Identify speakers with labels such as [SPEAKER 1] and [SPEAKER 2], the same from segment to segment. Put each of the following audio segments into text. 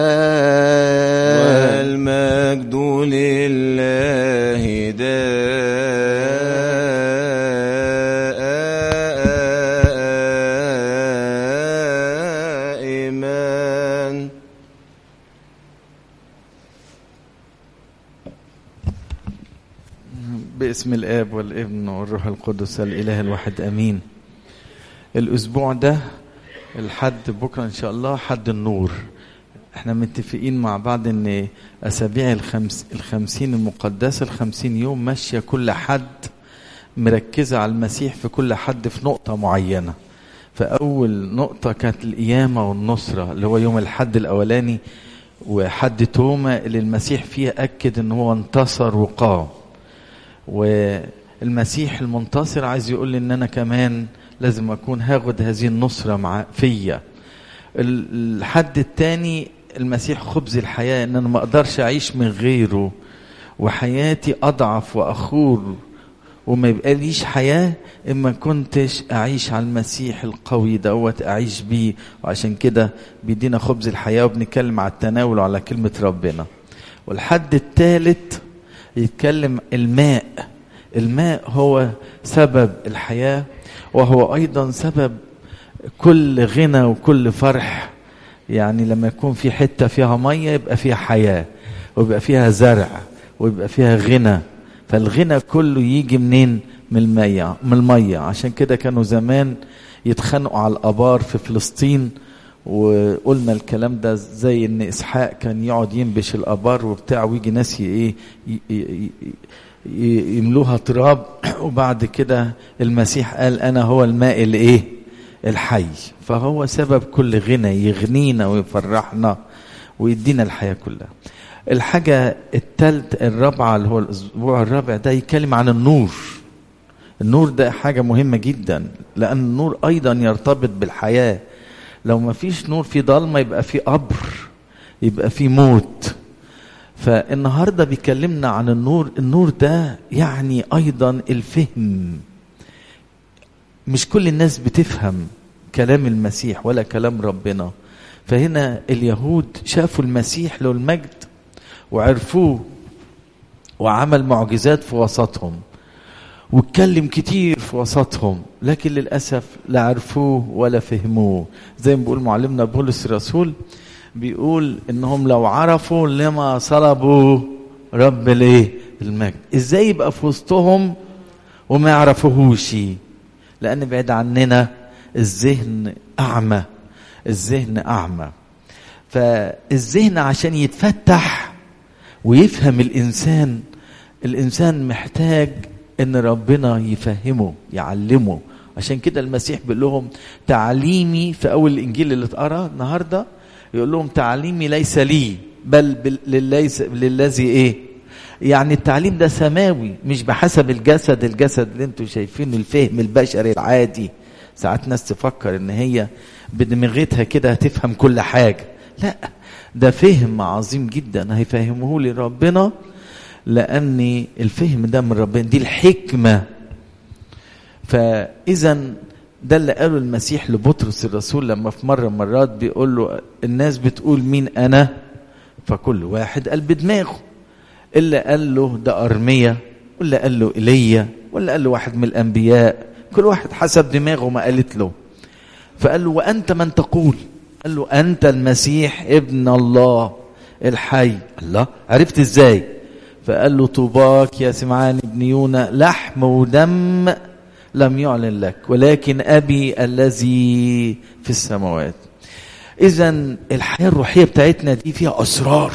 [SPEAKER 1] والمجد لله دائما
[SPEAKER 2] باسم الاب والابن والروح القدس الاله الواحد امين الاسبوع ده الحد بكره ان شاء الله حد النور احنا متفقين مع بعض ان اسابيع الخمس الخمسين المقدسه الخمسين يوم ماشيه كل حد مركزه على المسيح في كل حد في نقطه معينه فاول نقطه كانت القيامه والنصره اللي هو يوم الحد الاولاني وحد توما اللي المسيح فيه اكد ان هو انتصر وقام والمسيح المنتصر عايز يقول لي ان انا كمان لازم اكون هاخد هذه النصرة مع فيا الحد التاني المسيح خبز الحياة ان انا ما اقدرش اعيش من غيره وحياتي اضعف واخور وما يبقى ليش حياة إما كنتش أعيش على المسيح القوي دوت أعيش بيه وعشان كده بيدينا خبز الحياة وبنتكلم على التناول وعلى كلمة ربنا والحد الثالث يتكلم الماء الماء هو سبب الحياة وهو أيضا سبب كل غنى وكل فرح يعني لما يكون في حتة فيها مية يبقى فيها حياة ويبقى فيها زرع ويبقى فيها غنى فالغنى كله يجي منين من المية من المية عشان كده كانوا زمان يتخانقوا على الآبار في فلسطين وقلنا الكلام ده زي ان اسحاق كان يقعد ينبش الابار وبتاع ويجي ناس ايه يملوها تراب وبعد كده المسيح قال انا هو الماء الايه الحي فهو سبب كل غنى يغنينا ويفرحنا ويدينا الحياه كلها الحاجه الثالث الرابعه اللي هو الاسبوع الرابع ده يتكلم عن النور النور ده حاجه مهمه جدا لان النور ايضا يرتبط بالحياه لو ما فيش نور في ضلمه يبقى في قبر يبقى في موت فالنهارده بيكلمنا عن النور النور ده يعني ايضا الفهم مش كل الناس بتفهم كلام المسيح ولا كلام ربنا فهنا اليهود شافوا المسيح له المجد وعرفوه وعمل معجزات في وسطهم واتكلم كتير في وسطهم لكن للأسف لا عرفوه ولا فهموه زي ما بيقول معلمنا بولس الرسول بيقول انهم لو عرفوا لما صلبوا رب الايه المجد ازاي يبقى في وسطهم وما يعرفوهوش لان بعيد عننا الذهن اعمى الذهن اعمى فالذهن عشان يتفتح ويفهم الانسان الانسان محتاج ان ربنا يفهمه يعلمه عشان كده المسيح بيقول لهم تعليمي في اول الانجيل اللي اتقرا النهارده يقول لهم تعليمي ليس لي بل ليس للذي ايه يعني التعليم ده سماوي مش بحسب الجسد الجسد اللي انتوا شايفينه الفهم البشري العادي ساعات ناس تفكر ان هي بدماغتها كده هتفهم كل حاجه لا ده فهم عظيم جدا هيفهمه لي ربنا لان الفهم ده من ربنا دي الحكمه فاذا ده اللي قاله المسيح لبطرس الرسول لما في مره مرات بيقول له الناس بتقول مين انا فكل واحد قال بدماغه اللي قال له ده ارميه واللي قال له ايليا واللي قال له واحد من الانبياء كل واحد حسب دماغه ما قالت له فقال له وانت من تقول قال له انت المسيح ابن الله الحي الله عرفت ازاي فقال له طوباك يا سمعان ابن يونا لحم ودم لم يعلن لك ولكن أبي الذي في السماوات إذا الحياة الروحية بتاعتنا دي فيها أسرار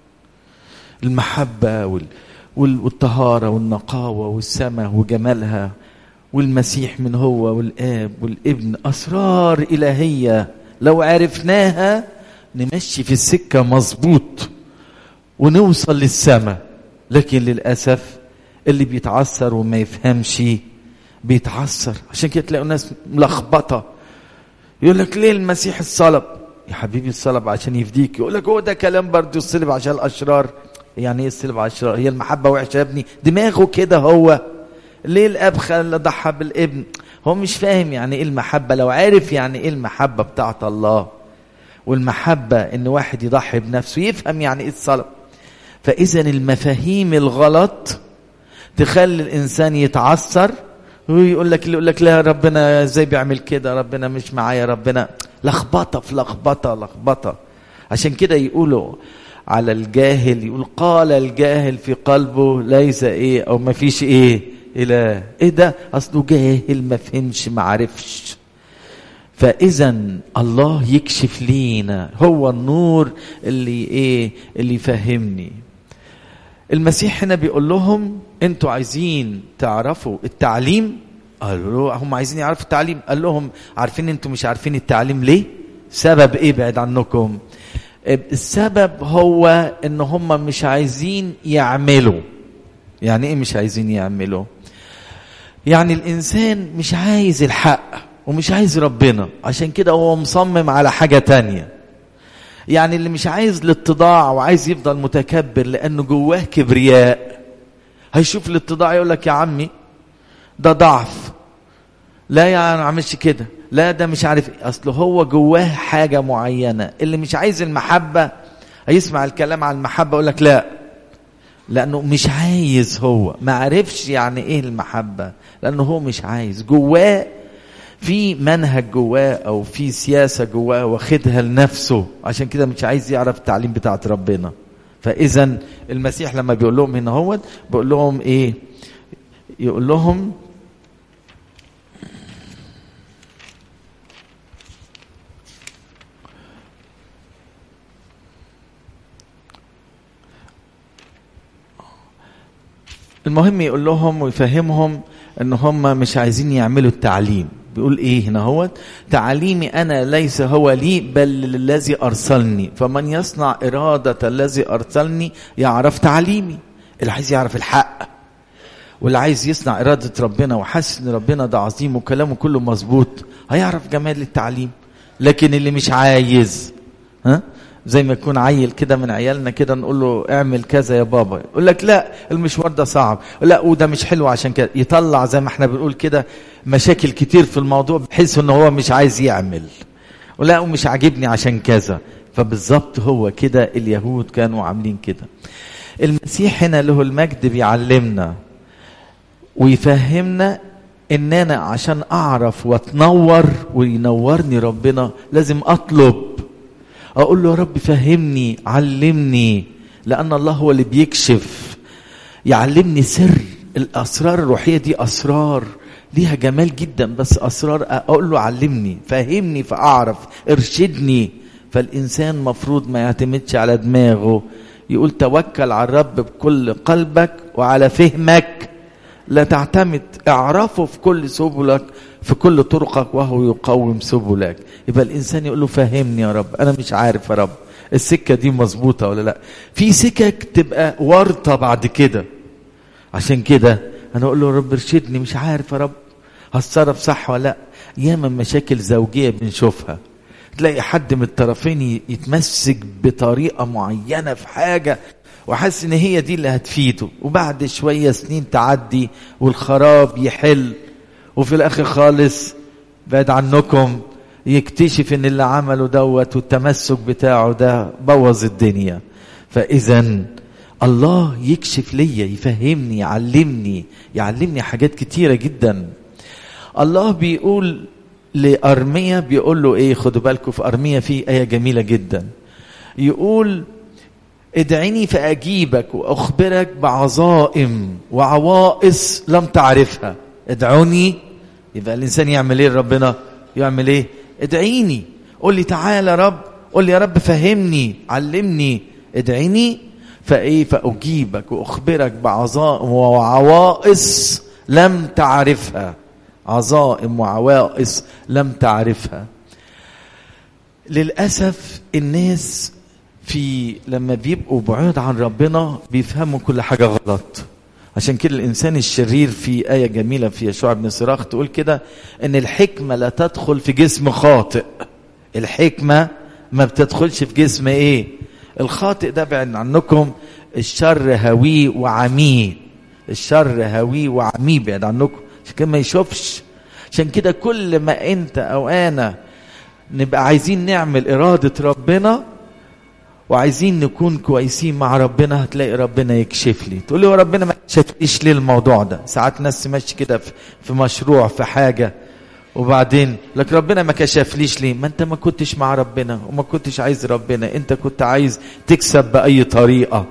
[SPEAKER 2] المحبة وال والطهارة والنقاوة والسماء وجمالها والمسيح من هو والآب والابن أسرار إلهية لو عرفناها نمشي في السكة مظبوط ونوصل للسماء لكن للأسف اللي بيتعثر وما يفهمش بيتعثر عشان كده تلاقوا ناس ملخبطه يقول لك ليه المسيح الصلب يا حبيبي الصلب عشان يفديك يقول لك هو ده كلام برضه الصلب عشان الاشرار يعني ايه الصلب عشان الاشرار هي المحبه وحشه يا ابني دماغه كده هو ليه الاب خلى ضحى بالابن هو مش فاهم يعني ايه المحبه لو عارف يعني ايه المحبه بتاعت الله والمحبة ان واحد يضحي بنفسه يفهم يعني ايه الصلاة فاذا المفاهيم الغلط تخلي الانسان يتعثر ويقول لك يقول لك لا ربنا ازاي بيعمل كده ربنا مش معايا ربنا لخبطه في لخبطه لخبطه عشان كده يقولوا على الجاهل يقول قال الجاهل في قلبه ليس ايه او ما فيش ايه اله ايه ده اصله جاهل ما فهمش ما عرفش فاذا الله يكشف لينا هو النور اللي ايه اللي يفهمني المسيح هنا بيقول لهم انتوا عايزين تعرفوا التعليم قالوا هم عايزين يعرفوا التعليم قال لهم عارفين انتوا مش عارفين التعليم ليه سبب ايه بعد عنكم السبب هو ان هم مش عايزين يعملوا يعني ايه مش عايزين يعملوا يعني الانسان مش عايز الحق ومش عايز ربنا عشان كده هو مصمم على حاجة تانية يعني اللي مش عايز الاتضاع وعايز يفضل متكبر لانه جواه كبرياء هيشوف الاتضاع يقول لك يا عمي ده ضعف لا يا انا عملش كده لا ده مش عارف ايه اصل هو جواه حاجه معينه اللي مش عايز المحبه هيسمع الكلام عن المحبه يقول لك لا لانه مش عايز هو ما عرفش يعني ايه المحبه لانه هو مش عايز جواه في منهج جواه او في سياسه جواه واخدها لنفسه عشان كده مش عايز يعرف التعليم بتاعت ربنا فاذا المسيح لما بيقول لهم هنا هو بيقول لهم ايه يقول لهم المهم يقول لهم ويفهمهم ان هم مش عايزين يعملوا التعليم بيقول ايه هنا هو تعليمي انا ليس هو لي بل الذي ارسلني فمن يصنع اراده الذي ارسلني يعرف تعليمي اللي عايز يعرف الحق واللي عايز يصنع اراده ربنا وحاسس ان ربنا ده عظيم وكلامه كله مظبوط هيعرف جمال التعليم لكن اللي مش عايز ها زي ما يكون عيل كده من عيالنا كده نقول له اعمل كذا يا بابا يقول لك لا المشوار ده صعب لا وده مش حلو عشان كده يطلع زي ما احنا بنقول كده مشاكل كتير في الموضوع بحيث ان هو مش عايز يعمل ولا ومش عاجبني عشان كذا فبالظبط هو كده اليهود كانوا عاملين كده المسيح هنا له المجد بيعلمنا ويفهمنا ان انا عشان اعرف واتنور وينورني ربنا لازم اطلب اقول له يا رب فهمني علمني لان الله هو اللي بيكشف يعلمني سر الاسرار الروحيه دي اسرار ليها جمال جدا بس اسرار اقول له علمني فهمني فاعرف ارشدني فالانسان مفروض ما يعتمدش على دماغه يقول توكل على الرب بكل قلبك وعلى فهمك لا تعتمد اعرفه في كل سبلك في كل طرقك وهو يقوم سبلك يبقى الانسان يقول له فهمني يا رب انا مش عارف يا رب السكه دي مظبوطه ولا لا في سكك تبقى ورطه بعد كده عشان كده انا اقول له يا رب ارشدني مش عارف يا رب هتصرف صح ولا لا ياما مشاكل زوجيه بنشوفها تلاقي حد من الطرفين يتمسك بطريقه معينه في حاجه وحاسس ان هي دي اللي هتفيده وبعد شويه سنين تعدي والخراب يحل وفي الاخر خالص بعد عنكم يكتشف ان اللي عمله دوت والتمسك بتاعه ده بوظ الدنيا فاذا الله يكشف ليا يفهمني يعلمني يعلمني حاجات كتيره جدا الله بيقول لارميا بيقول له ايه خدوا بالكم في ارميا في ايه جميله جدا يقول ادعيني فاجيبك واخبرك بعظائم وعوائص لم تعرفها ادعوني يبقى الانسان يعمل ايه ربنا يعمل ايه ادعيني قول لي تعالى يا رب قول لي يا رب فهمني علمني ادعيني فايه فاجيبك واخبرك بعظائم وعوائص لم تعرفها عظائم وعوائص لم تعرفها للاسف الناس في لما بيبقوا بعيد عن ربنا بيفهموا كل حاجه غلط عشان كده الانسان الشرير في ايه جميله في يشوع بن صراخ تقول كده ان الحكمه لا تدخل في جسم خاطئ الحكمه ما بتدخلش في جسم ايه الخاطئ ده بعد عنكم الشر هويه وعميه الشر هويه وعميه بعد عنكم عشان كده ما يشوفش عشان كده كل ما انت او انا نبقى عايزين نعمل إرادة ربنا وعايزين نكون كويسين مع ربنا هتلاقي ربنا يكشف لي تقول لي هو ربنا ما كشفليش ليه الموضوع ده ساعات ناس ماشي كده في- في مشروع في حاجة وبعدين لك ربنا ما كشفليش ليه ما انت ما كنتش مع ربنا وما كنتش عايز ربنا انت كنت عايز تكسب بأي طريقة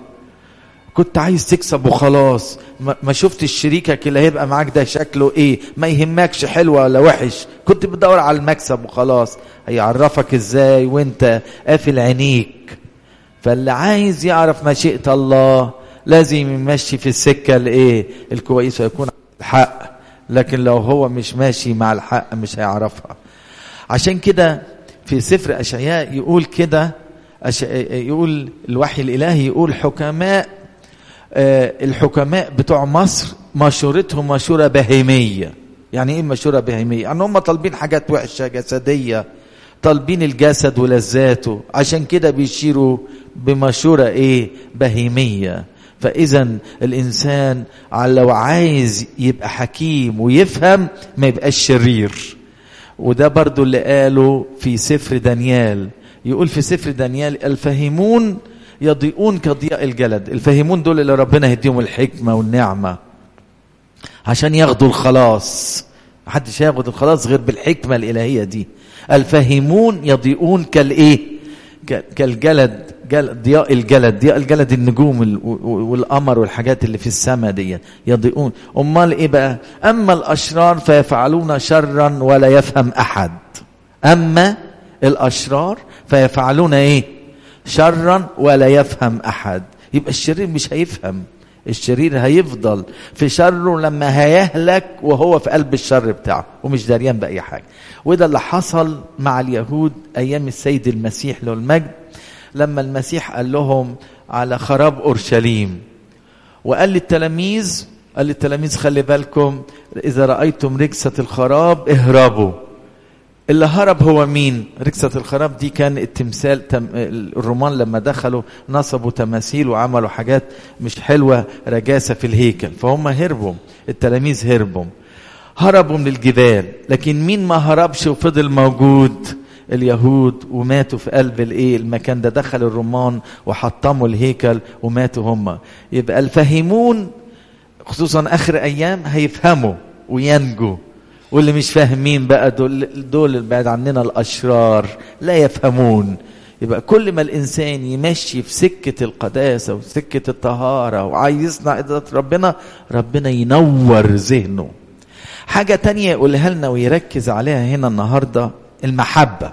[SPEAKER 2] كنت عايز تكسب وخلاص ما ما شفتش شريكك اللي هيبقى معاك ده شكله ايه ما يهمكش حلو ولا وحش كنت بتدور على المكسب وخلاص هيعرفك ازاي وانت قافل عينيك فاللي عايز يعرف مشيئة الله لازم يمشي في السكة الايه الكويسة يكون على الحق لكن لو هو مش ماشي مع الحق مش هيعرفها عشان كده في سفر أشعياء يقول كده أش... يقول الوحي الإلهي يقول حكماء آه، الحكماء بتوع مصر مشورتهم مشورة بهيمية يعني ايه مشورة بهيمية يعني هم طالبين حاجات وحشة جسدية طالبين الجسد ولذاته عشان كده بيشيروا بمشورة ايه بهيمية فاذا الانسان على- لو عايز يبقى حكيم ويفهم ما يبقاش شرير وده برضو اللي قاله في سفر دانيال يقول في سفر دانيال الفهمون يضيئون كضياء الجلد الفهمون دول اللي ربنا يديهم الحكمة والنعمة عشان ياخدوا الخلاص محدش هياخد الخلاص غير بالحكمة الإلهية دي الفهمون يضيئون كالإيه ك- كالجلد جل ضياء الجلد ضياء الجلد النجوم ال- و- و- والقمر والحاجات اللي في السماء دي يضيئون امال ايه بقى اما الاشرار فيفعلون شرا ولا يفهم احد اما الاشرار فيفعلون ايه شرا ولا يفهم احد يبقى الشرير مش هيفهم الشرير هيفضل في شره لما هيهلك وهو في قلب الشر بتاعه ومش داريان بأي حاجة وده اللي حصل مع اليهود أيام السيد المسيح له المجد لما المسيح قال لهم على خراب أورشليم وقال للتلاميذ قال للتلاميذ خلي بالكم إذا رأيتم ركسة الخراب اهربوا اللي هرب هو مين ركسة الخراب دي كان التمثال تم الرومان لما دخلوا نصبوا تماثيل وعملوا حاجات مش حلوة رجاسة في الهيكل فهم هربوا التلاميذ هربوا هربوا من الجبال لكن مين ما هربش وفضل موجود اليهود وماتوا في قلب الايه المكان ده دخل الرومان وحطموا الهيكل وماتوا هم يبقى الفهمون خصوصا اخر ايام هيفهموا وينجوا واللي مش فاهمين بقى دول دول اللي بعد عننا الاشرار لا يفهمون يبقى كل ما الانسان يمشي في سكه القداسه وسكه الطهاره وعايز يصنع اراده ربنا ربنا ينور ذهنه حاجه تانية يقولها لنا ويركز عليها هنا النهارده المحبه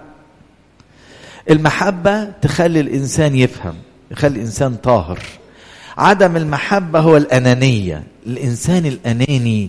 [SPEAKER 2] المحبه تخلي الانسان يفهم يخلي الانسان طاهر عدم المحبه هو الانانيه الانسان الاناني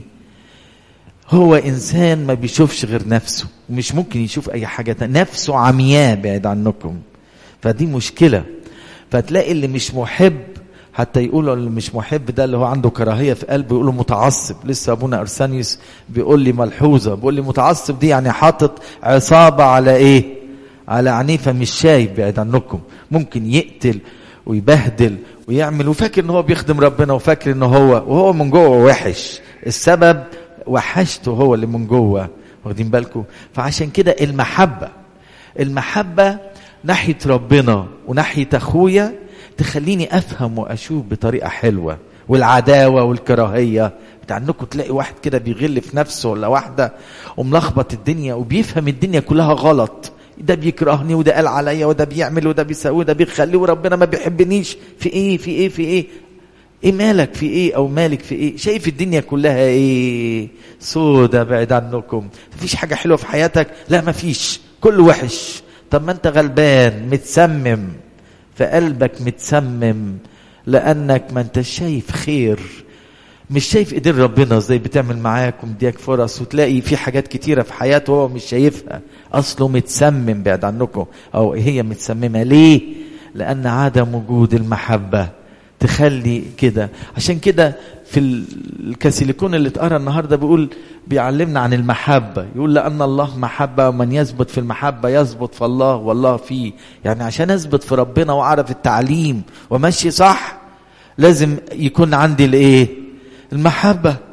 [SPEAKER 2] هو انسان ما بيشوفش غير نفسه ومش ممكن يشوف اي حاجه تانية نفسه عمياء بعيد عنكم فدي مشكله فتلاقي اللي مش محب حتى يقولوا اللي مش محب ده اللي هو عنده كراهيه في قلبه يقولوا متعصب لسه ابونا ارسانيوس بيقول لي ملحوظه بيقول لي متعصب دي يعني حاطط عصابه على ايه على عنيفه مش شايف بعيد عنكم ممكن يقتل ويبهدل ويعمل وفاكر ان هو بيخدم ربنا وفاكر ان هو وهو من جوه وحش السبب وحشته هو اللي من جوه واخدين بالكم فعشان كده المحبه المحبه ناحيه ربنا وناحيه اخويا تخليني افهم واشوف بطريقه حلوه والعداوه والكراهيه بتاع انكم تلاقي واحد كده بيغل في نفسه ولا واحده وملخبط الدنيا وبيفهم الدنيا كلها غلط ده بيكرهني وده قال عليا وده بيعمل وده بيسوي وده بيخلي وربنا ما بيحبنيش في ايه في ايه في ايه ايه مالك في ايه او مالك في ايه شايف الدنيا كلها ايه سودة بعيد عنكم مفيش حاجة حلوة في حياتك لا مفيش كله وحش طب ما انت غلبان متسمم فقلبك متسمم لانك ما انت شايف خير مش شايف ايدين ربنا ازاي بتعمل معاك ومديك فرص وتلاقي في حاجات كتيره في حياته هو مش شايفها اصله متسمم بعد عنكم او هي متسممه ليه لان عدم وجود المحبه تخلي كده عشان كده في الكاسيليكون اللي اتقرا النهارده بيقول بيعلمنا عن المحبه يقول لان الله محبه ومن يثبت في المحبه يثبت في الله والله فيه يعني عشان اثبت في ربنا واعرف التعليم ومشي صح لازم يكون عندي الايه المحبه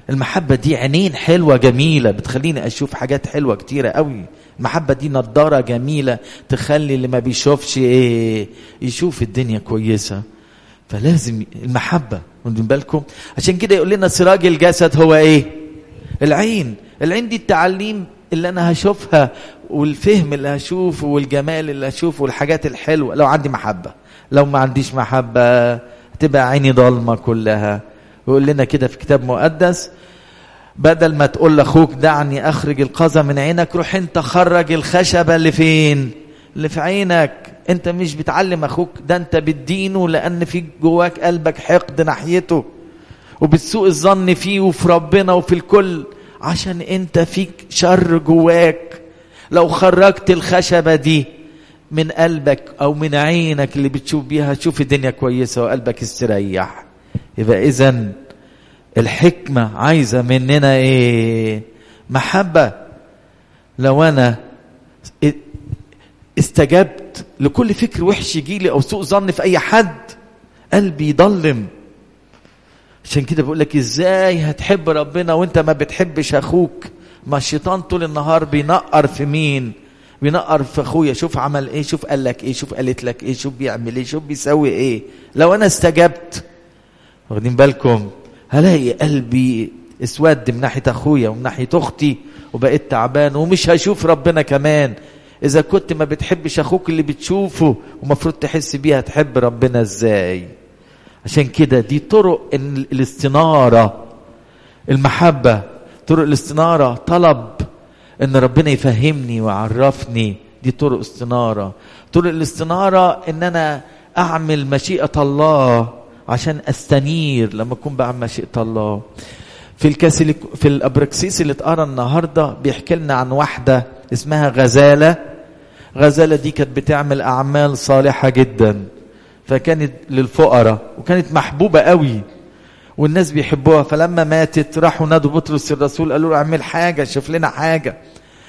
[SPEAKER 2] المحبة دي عينين حلوة جميلة بتخليني أشوف حاجات حلوة كتيرة قوي المحبة دي نضارة جميلة تخلي اللي ما بيشوفش إيه يشوف الدنيا كويسة فلازم المحبة واخدين بالكم عشان كده يقول لنا سراج الجسد هو إيه العين العين دي التعليم اللي أنا هشوفها والفهم اللي هشوفه والجمال اللي هشوفه والحاجات الحلوة لو عندي محبة لو ما عنديش محبة تبقى عيني ضلمة كلها ويقول لنا كده في كتاب مقدس بدل ما تقول لاخوك دعني اخرج القذى من عينك روح انت خرج الخشبه اللي فين اللي في عينك انت مش بتعلم اخوك ده انت بتدينه لان في جواك قلبك حقد ناحيته وبتسوء الظن فيه وفي ربنا وفي الكل عشان انت فيك شر جواك لو خرجت الخشبه دي من قلبك او من عينك اللي بتشوف بيها تشوف الدنيا كويسه وقلبك استريح يبقى اذا الحكمة عايزة مننا ايه محبة لو انا استجبت لكل فكر وحش يجيلي او سوء ظن في اي حد قلبي يضلم عشان كده بقول لك ازاي هتحب ربنا وانت ما بتحبش اخوك ما الشيطان طول النهار بينقر في مين بينقر في اخويا شوف عمل ايه شوف قال لك ايه شوف قالت لك ايه شوف بيعمل ايه شوف بيسوي ايه لو انا استجبت واخدين بالكم هلاقي قلبي اسود من ناحيه اخويا ومن ناحيه اختي وبقيت تعبان ومش هشوف ربنا كمان اذا كنت ما بتحبش اخوك اللي بتشوفه ومفروض تحس بيها تحب ربنا ازاي عشان كده دي طرق الاستناره المحبه طرق الاستناره طلب ان ربنا يفهمني ويعرفني دي طرق استناره طرق الاستناره ان انا اعمل مشيئه الله عشان استنير لما اكون بعمل مشيئه الله في الكاسيليك في الابركسيس اللي اتقرا النهارده بيحكي لنا عن واحده اسمها غزاله غزاله دي كانت بتعمل اعمال صالحه جدا فكانت للفقراء وكانت محبوبه قوي والناس بيحبوها فلما ماتت راحوا نادوا بطرس الرسول قالوا له اعمل حاجه شوف لنا حاجه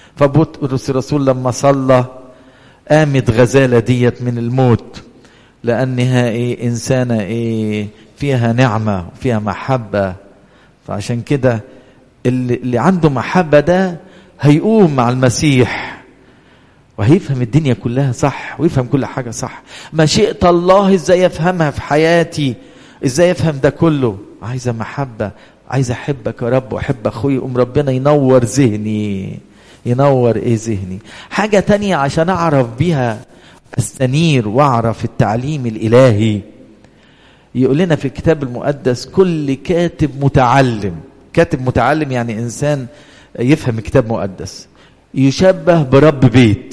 [SPEAKER 2] فبطرس الرسول لما صلى قامت غزاله ديت من الموت لانها ايه انسانه ايه فيها نعمه وفيها محبه فعشان كده اللي, اللي عنده محبه ده هيقوم مع المسيح وهيفهم الدنيا كلها صح ويفهم كل حاجه صح مشيئه الله ازاي افهمها في حياتي ازاي افهم ده كله عايزه محبه عايز احبك يا رب واحب اخوي يقوم ربنا ينور ذهني ينور ايه ذهني حاجه تانية عشان اعرف بيها استنير واعرف التعليم الالهي يقول لنا في الكتاب المقدس كل كاتب متعلم كاتب متعلم يعني انسان يفهم الكتاب المقدس يشبه برب بيت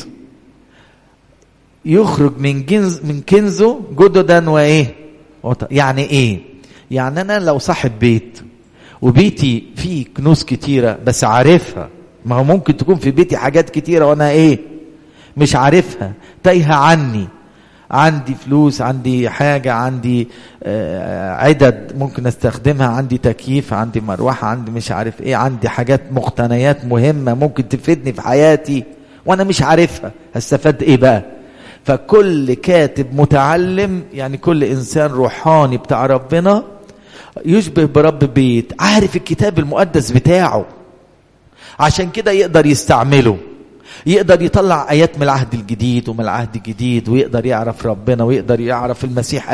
[SPEAKER 2] يخرج من جنز من كنزه جددا وايه يعني ايه يعني انا لو صاحب بيت وبيتي فيه كنوز كتيره بس عارفها ما هو ممكن تكون في بيتي حاجات كتيره وانا ايه مش عارفها تايهه عني عندي فلوس عندي حاجة عندي عدد ممكن استخدمها عندي تكييف عندي مروحة عندي مش عارف ايه عندي حاجات مقتنيات مهمة ممكن تفيدني في حياتي وانا مش عارفها هستفاد ايه بقى فكل كاتب متعلم يعني كل انسان روحاني بتاع ربنا يشبه برب بيت عارف الكتاب المقدس بتاعه عشان كده يقدر يستعمله يقدر يطلع ايات من العهد الجديد ومن العهد الجديد ويقدر يعرف ربنا ويقدر يعرف المسيح